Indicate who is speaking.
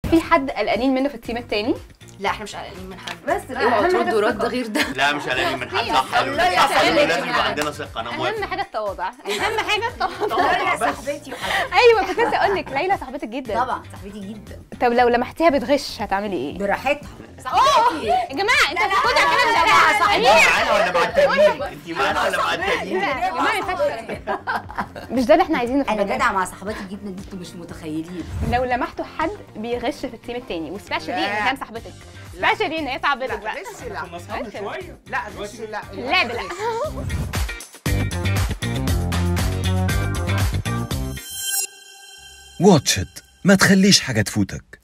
Speaker 1: في حد قلقانين منه في التيم التاني
Speaker 2: لا احنا مش قلقانين من حد
Speaker 3: بس
Speaker 2: اوعوا
Speaker 3: اهم
Speaker 2: تردوا
Speaker 3: حاجه
Speaker 2: رد غير ده
Speaker 4: لا مش قلقانين من حد صح
Speaker 3: الله
Speaker 4: حلو صح حلو
Speaker 3: يسلمك
Speaker 4: لازم يبقى
Speaker 3: يعني.
Speaker 4: عندنا ثقه انا موافق
Speaker 1: اهم حاجه التواضع اهم حاجه التواضع
Speaker 3: طبعا صاحبتي وحبيبتي
Speaker 1: ايوه كنت لسه اقول لك ليلى صاحبتك جدا
Speaker 3: طبعا صاحبتي جدا
Speaker 1: طب لو لمحتيها بتغش هتعملي ايه
Speaker 3: براحتها صاحبتي
Speaker 1: يا جماعه انت بتاخدها
Speaker 3: لا،
Speaker 1: كده
Speaker 3: لا، لا، صح.
Speaker 1: أميرة،
Speaker 4: معانا ولا مع التانيين انت معانا ولا مع التانيين
Speaker 1: لا يا جماعه ما ينفعش مش ده اللي احنا عايزينه في
Speaker 3: انا
Speaker 1: البنات.
Speaker 3: جدع مع صاحباتي جدا دي انتوا مش متخيلين
Speaker 1: لو لمحتوا حد بيغش في التيم التاني وسبيشالي ان كان صاحبتك سبيشالي ان هي صاحبتك بقى
Speaker 5: غش لا
Speaker 6: كنا اصحاب
Speaker 1: غش.
Speaker 6: شويه
Speaker 5: لا غش لا
Speaker 1: لا لا
Speaker 7: واتش إت ما تخليش حاجة تفوتك